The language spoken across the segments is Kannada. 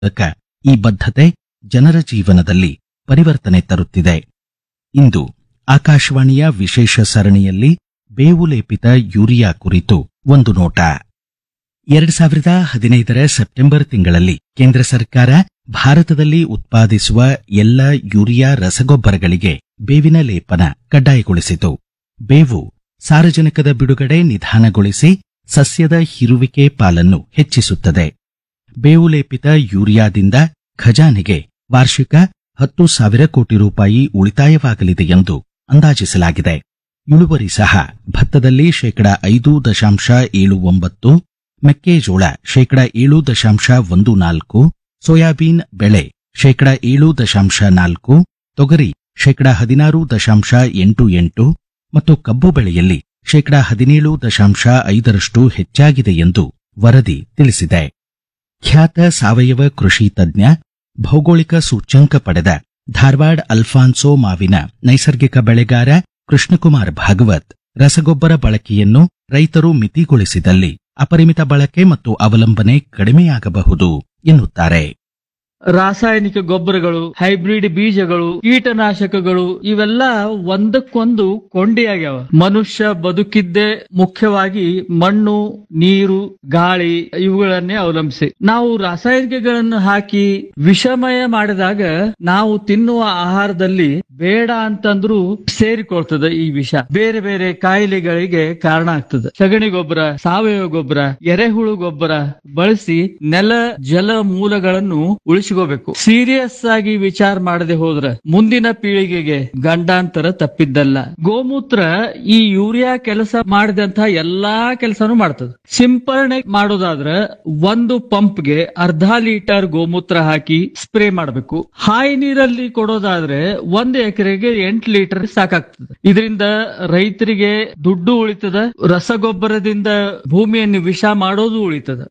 ಮೂಲಕ ಈ ಬದ್ಧತೆ ಜನರ ಜೀವನದಲ್ಲಿ ಪರಿವರ್ತನೆ ತರುತ್ತಿದೆ ಇಂದು ಆಕಾಶವಾಣಿಯ ವಿಶೇಷ ಸರಣಿಯಲ್ಲಿ ಬೇವು ಲೇಪಿತ ಯೂರಿಯಾ ಕುರಿತು ಒಂದು ನೋಟ ಎರಡ್ ಸಾವಿರದ ಹದಿನೈದರ ಸೆಪ್ಟೆಂಬರ್ ತಿಂಗಳಲ್ಲಿ ಕೇಂದ್ರ ಸರ್ಕಾರ ಭಾರತದಲ್ಲಿ ಉತ್ಪಾದಿಸುವ ಎಲ್ಲ ಯೂರಿಯಾ ರಸಗೊಬ್ಬರಗಳಿಗೆ ಬೇವಿನ ಲೇಪನ ಕಡ್ಡಾಯಗೊಳಿಸಿತು ಬೇವು ಸಾರಜನಕದ ಬಿಡುಗಡೆ ನಿಧಾನಗೊಳಿಸಿ ಸಸ್ಯದ ಹಿರುವಿಕೆ ಪಾಲನ್ನು ಹೆಚ್ಚಿಸುತ್ತದೆ ಬೇವು ಲೇಪಿತ ಯೂರಿಯಾದಿಂದ ಖಜಾನೆಗೆ ವಾರ್ಷಿಕ ಹತ್ತು ಸಾವಿರ ಕೋಟಿ ರೂಪಾಯಿ ಉಳಿತಾಯವಾಗಲಿದೆ ಎಂದು ಅಂದಾಜಿಸಲಾಗಿದೆ ಇಳುವರಿ ಸಹ ಭತ್ತದಲ್ಲಿ ಶೇಕಡ ಐದು ದಶಾಂಶ ಏಳು ಒಂಬತ್ತು ಮೆಕ್ಕೆಜೋಳ ಶೇಕಡ ಏಳು ದಶಾಂಶ ಒಂದು ನಾಲ್ಕು ಸೋಯಾಬೀನ್ ಬೆಳೆ ಶೇಕಡ ಏಳು ದಶಾಂಶ ನಾಲ್ಕು ತೊಗರಿ ಶೇಕಡ ಹದಿನಾರು ದಶಾಂಶ ಎಂಟು ಎಂಟು ಮತ್ತು ಕಬ್ಬು ಬೆಳೆಯಲ್ಲಿ ಶೇಕಡ ಹದಿನೇಳು ದಶಾಂಶ ಐದರಷ್ಟು ಹೆಚ್ಚಾಗಿದೆ ಎಂದು ವರದಿ ತಿಳಿಸಿದೆ ಖ್ಯಾತ ಸಾವಯವ ಕೃಷಿ ತಜ್ಞ ಭೌಗೋಳಿಕ ಸೂಚ್ಯಂಕ ಪಡೆದ ಧಾರವಾಡ ಅಲ್ಫಾನ್ಸೋ ಮಾವಿನ ನೈಸರ್ಗಿಕ ಬೆಳೆಗಾರ ಕೃಷ್ಣಕುಮಾರ್ ಭಾಗವತ್ ರಸಗೊಬ್ಬರ ಬಳಕೆಯನ್ನು ರೈತರು ಮಿತಿಗೊಳಿಸಿದಲ್ಲಿ ಅಪರಿಮಿತ ಬಳಕೆ ಮತ್ತು ಅವಲಂಬನೆ ಕಡಿಮೆಯಾಗಬಹುದು ಎನ್ನುತ್ತಾರೆ ರಾಸಾಯನಿಕ ಗೊಬ್ಬರಗಳು ಹೈಬ್ರಿಡ್ ಬೀಜಗಳು ಕೀಟನಾಶಕಗಳು ಇವೆಲ್ಲ ಒಂದಕ್ಕೊಂದು ಕೊಂಡಿಯಾಗ್ಯಾವ ಮನುಷ್ಯ ಬದುಕಿದ್ದೇ ಮುಖ್ಯವಾಗಿ ಮಣ್ಣು ನೀರು ಗಾಳಿ ಇವುಗಳನ್ನೇ ಅವಲಂಬಿಸಿ ನಾವು ರಾಸಾಯನಿಕಗಳನ್ನು ಹಾಕಿ ವಿಷಮಯ ಮಾಡಿದಾಗ ನಾವು ತಿನ್ನುವ ಆಹಾರದಲ್ಲಿ ಬೇಡ ಅಂತಂದ್ರೂ ಸೇರಿಕೊಳ್ತದೆ ಈ ವಿಷ ಬೇರೆ ಬೇರೆ ಕಾಯಿಲೆಗಳಿಗೆ ಕಾರಣ ಆಗ್ತದೆ ಸಗಣಿ ಗೊಬ್ಬರ ಸಾವಯವ ಗೊಬ್ಬರ ಎರೆಹುಳು ಗೊಬ್ಬರ ಬಳಸಿ ನೆಲ ಜಲ ಮೂಲಗಳನ್ನು ಉಳಿಸಿಕೋಬೇಕು ಸೀರಿಯಸ್ ಆಗಿ ವಿಚಾರ ಮಾಡದೆ ಹೋದ್ರೆ ಮುಂದಿನ ಪೀಳಿಗೆಗೆ ಗಂಡಾಂತರ ತಪ್ಪಿದ್ದಲ್ಲ ಗೋಮೂತ್ರ ಈ ಯೂರಿಯಾ ಕೆಲಸ ಮಾಡಿದಂತ ಎಲ್ಲಾ ಕೆಲಸನೂ ಮಾಡ್ತದೆ ಸಿಂಪರಣೆ ಮಾಡೋದಾದ್ರೆ ಒಂದು ಪಂಪ್ಗೆ ಅರ್ಧ ಲೀಟರ್ ಗೋಮೂತ್ರ ಹಾಕಿ ಸ್ಪ್ರೇ ಮಾಡಬೇಕು ಹಾಯಿ ನೀರಲ್ಲಿ ಕೊಡೋದಾದ್ರೆ ಒಂದು ಎಕರೆಗೆ ಎಂಟು ಲೀಟರ್ ಸಾಕಾಗ್ತದೆ ಇದರಿಂದ ರೈತರಿಗೆ ದುಡ್ಡು ಉಳಿತದ ರಸಗೊಬ್ಬರದಿಂದ ಭೂಮಿಯನ್ನು ವಿಷ ಮಾಡೋದು ಉಳಿತದ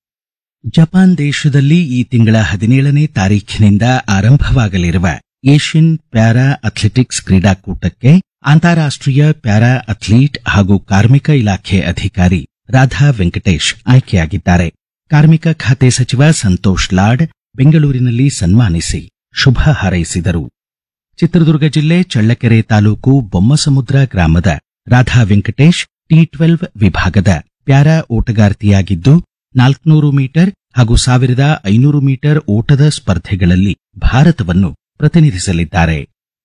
ಜಪಾನ್ ದೇಶದಲ್ಲಿ ಈ ತಿಂಗಳ ಹದಿನೇಳನೇ ತಾರೀಖಿನಿಂದ ಆರಂಭವಾಗಲಿರುವ ಏಷ್ಯನ್ ಪ್ಯಾರಾ ಅಥ್ಲೆಟಿಕ್ಸ್ ಕ್ರೀಡಾಕೂಟಕ್ಕೆ ಅಂತಾರಾಷ್ಟ್ರೀಯ ಪ್ಯಾರಾ ಅಥ್ಲೀಟ್ ಹಾಗೂ ಕಾರ್ಮಿಕ ಇಲಾಖೆ ಅಧಿಕಾರಿ ರಾಧಾ ವೆಂಕಟೇಶ್ ಆಯ್ಕೆಯಾಗಿದ್ದಾರೆ ಕಾರ್ಮಿಕ ಖಾತೆ ಸಚಿವ ಸಂತೋಷ್ ಲಾಡ್ ಬೆಂಗಳೂರಿನಲ್ಲಿ ಸನ್ಮಾನಿಸಿ ಶುಭ ಹಾರೈಸಿದರು ಚಿತ್ರದುರ್ಗ ಜಿಲ್ಲೆ ಚಳ್ಳಕೆರೆ ತಾಲೂಕು ಬೊಮ್ಮಸಮುದ್ರ ಗ್ರಾಮದ ರಾಧಾ ವೆಂಕಟೇಶ್ ಟಿ ಟ್ವೆಲ್ವ್ ವಿಭಾಗದ ಪ್ಯಾರಾ ಓಟಗಾರ್ತಿಯಾಗಿದ್ದು ನಾಲ್ಕುನೂರು ಮೀಟರ್ ಹಾಗೂ ಸಾವಿರದ ಐನೂರು ಮೀಟರ್ ಓಟದ ಸ್ಪರ್ಧೆಗಳಲ್ಲಿ ಭಾರತವನ್ನು ಪ್ರತಿನಿಧಿಸಲಿದ್ದಾರೆ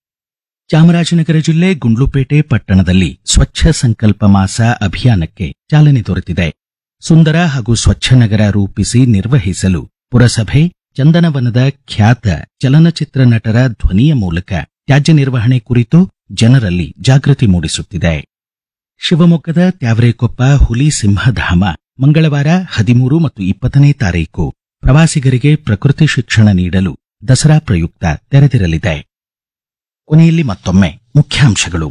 ಚಾಮರಾಜನಗರ ಜಿಲ್ಲೆ ಗುಂಡ್ಲುಪೇಟೆ ಪಟ್ಟಣದಲ್ಲಿ ಸ್ವಚ್ಛ ಸಂಕಲ್ಪ ಮಾಸ ಅಭಿಯಾನಕ್ಕೆ ಚಾಲನೆ ದೊರೆತಿದೆ ಸುಂದರ ಹಾಗೂ ಸ್ವಚ್ಛ ನಗರ ರೂಪಿಸಿ ನಿರ್ವಹಿಸಲು ಪುರಸಭೆ ಚಂದನವನದ ಖ್ಯಾತ ಚಲನಚಿತ್ರ ನಟರ ಧ್ವನಿಯ ಮೂಲಕ ತ್ಯಾಜ್ಯ ನಿರ್ವಹಣೆ ಕುರಿತು ಜನರಲ್ಲಿ ಜಾಗೃತಿ ಮೂಡಿಸುತ್ತಿದೆ ಶಿವಮೊಗ್ಗದ ತ್ಯಾವರೆಕೊಪ್ಪ ಹುಲಿ ಸಿಂಹಧಾಮ ಮಂಗಳವಾರ ಹದಿಮೂರು ಮತ್ತು ಇಪ್ಪತ್ತನೇ ತಾರೀಕು ಪ್ರವಾಸಿಗರಿಗೆ ಪ್ರಕೃತಿ ಶಿಕ್ಷಣ ನೀಡಲು ದಸರಾ ಪ್ರಯುಕ್ತ ತೆರೆದಿರಲಿದೆ ಕೊನೆಯಲ್ಲಿ ಮತ್ತೊಮ್ಮೆ ಮುಖ್ಯಾಂಶಗಳು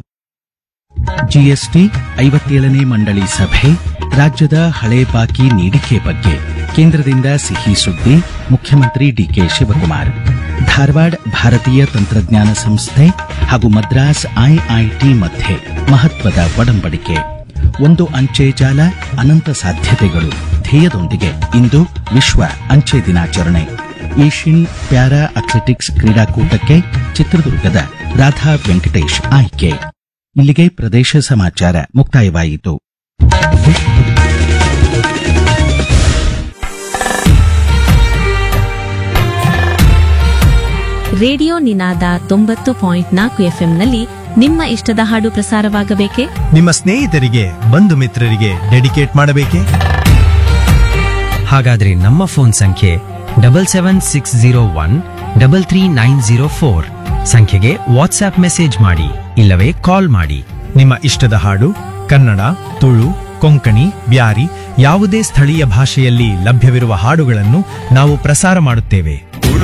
ಜಿಎಸ್ಟಿ ಐವತ್ತೇಳನೇ ಮಂಡಳಿ ಸಭೆ ರಾಜ್ಯದ ಹಳೆ ಬಾಕಿ ನೀಡಿಕೆ ಬಗ್ಗೆ ಕೇಂದ್ರದಿಂದ ಸಿಹಿ ಸುದ್ದಿ ಮುಖ್ಯಮಂತ್ರಿ ಡಿಕೆ ಶಿವಕುಮಾರ್ ಧಾರವಾಡ ಭಾರತೀಯ ತಂತ್ರಜ್ಞಾನ ಸಂಸ್ಥೆ ಹಾಗೂ ಮದ್ರಾಸ್ ಐಐಟಿ ಮಧ್ಯೆ ಮಹತ್ವದ ಒಡಂಬಡಿಕೆ ಒಂದು ಅಂಚೆ ಜಾಲ ಅನಂತ ಸಾಧ್ಯತೆಗಳು ಧ್ಯೇಯದೊಂದಿಗೆ ಇಂದು ವಿಶ್ವ ಅಂಚೆ ದಿನಾಚರಣೆ ಏಷ್ಯನ್ ಪ್ಯಾರಾ ಅಥ್ಲೆಟಿಕ್ಸ್ ಕ್ರೀಡಾಕೂಟಕ್ಕೆ ಚಿತ್ರದುರ್ಗದ ರಾಧಾ ವೆಂಕಟೇಶ್ ಆಯ್ಕೆ ಇಲ್ಲಿಗೆ ಪ್ರದೇಶ ಸಮಾಚಾರ ಮುಕ್ತಾಯವಾಯಿತು ರೇಡಿಯೋ ನಿನಾದ ತೊಂಬತ್ತು ಪಾಯಿಂಟ್ ನಾಲ್ಕು ಎಫ್ಎಂನಲ್ಲಿ ನಿಮ್ಮ ಇಷ್ಟದ ಹಾಡು ಪ್ರಸಾರವಾಗಬೇಕೆ ನಿಮ್ಮ ಸ್ನೇಹಿತರಿಗೆ ಬಂಧು ಮಿತ್ರರಿಗೆ ಡೆಡಿಕೇಟ್ ಮಾಡಬೇಕೇ ಹಾಗಾದ್ರೆ ನಮ್ಮ ಫೋನ್ ಸಂಖ್ಯೆ double seven six zero one double three nine zero four ಸಂಖ್ಯೆಗೆ ವಾಟ್ಸ್ಆಪ್ ಮೆಸೇಜ್ ಮಾಡಿ ಇಲ್ಲವೇ ಕಾಲ್ ಮಾಡಿ ನಿಮ್ಮ ಇಷ್ಟದ ಹಾಡು ಕನ್ನಡ ತುಳು ಕೊಂಕಣಿ ಬ್ಯಾರಿ ಯಾವುದೇ ಸ್ಥಳೀಯ ಭಾಷೆಯಲ್ಲಿ ಲಭ್ಯವಿರುವ ಹಾಡುಗಳನ್ನು ನಾವು ಪ್ರಸಾರ ಮಾಡುತ್ತೇವೆ